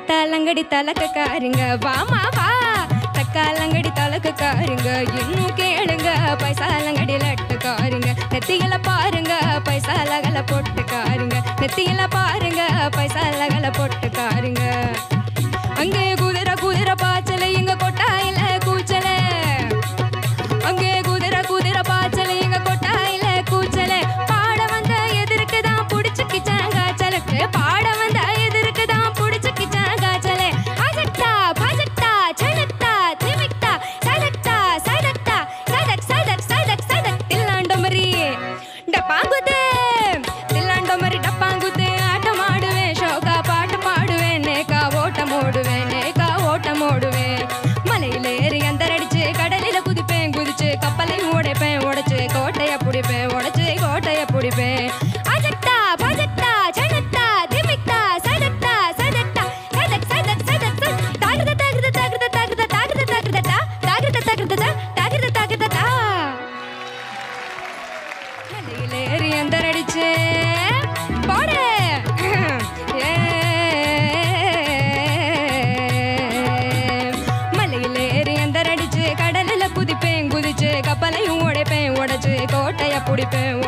தத்தாலங்கடி தலக்கக்காருங்க வாமா வா தக்காலங்கடி தலக்கக்காருங்க இன்னும் கேளுங்க பைசாலங்கடி லட்டுக்காருங்க நெத்தியில பாருங்க பைசாலகல பொட்டுக்காருங்க நெத்தியில பாருங்க பைசாலகல பொட்டுக்காருங்க அங்கே குதிரை குதிரை பாய்ச்சல இங்க கொட்டாயில கூச்சல அங்கே குதிரை குதிரை பாய்ச்சல இங்க கொட்டாயில கூச்சல பாட வந்த எதிர்க்கு தான் புடிச்சுக்கிச்சாங்க காய்ச்சல பாட வந்த எதிர்க்கு தான் புடிச்சுக்கிச்சாங்க காய்ச்சல அஜட்டா பஜட்டா சனட்டா திமிக்டா சதக்டா சதக்டா சதக் சதக் சதக் சதக் தில்லாண்டமரி டப்பாங்குத்து தில்லாண்டமரி டப்பாங்குத்து ஆட்டம் ஆடுவேன் ஷோகா பாட்டு பாடுவேன் நேக்கா ஓட்டம் ஓடுவேன் நேக்கா ஓட்டம் ஓடுவேன் மலையில ஏறி அந்தரடிச்சு கடலில குதிப்பேன் குதிச்சு கப்பலை உடைப்பேன் உடைச்சு கோட்டைய பிடிப்பேன் உடைச்சு கோட்டைய பிடிப்பேன் அஜட்டா பஜட்டா சனட்டா திமிக்டா சதக்டா சதக்டா சதக் சதக் சதக் சதக் தாகிருத தாகிருத தாகிருத தாகிருத தாகிருத தாகிருத தா தாகிருத தாகிருத தா தாகிருத தாகிருத தா மலையில ஏறி அந்தரடிச்சு போடு ஏ மலையில ஏறி அந்தரடிச்சு கடலில் குதிப்பேன் குதிச்சு கப்பலையும் உடைப்பேன் உடைச்சு கோட்டைய பிடிப்பேன்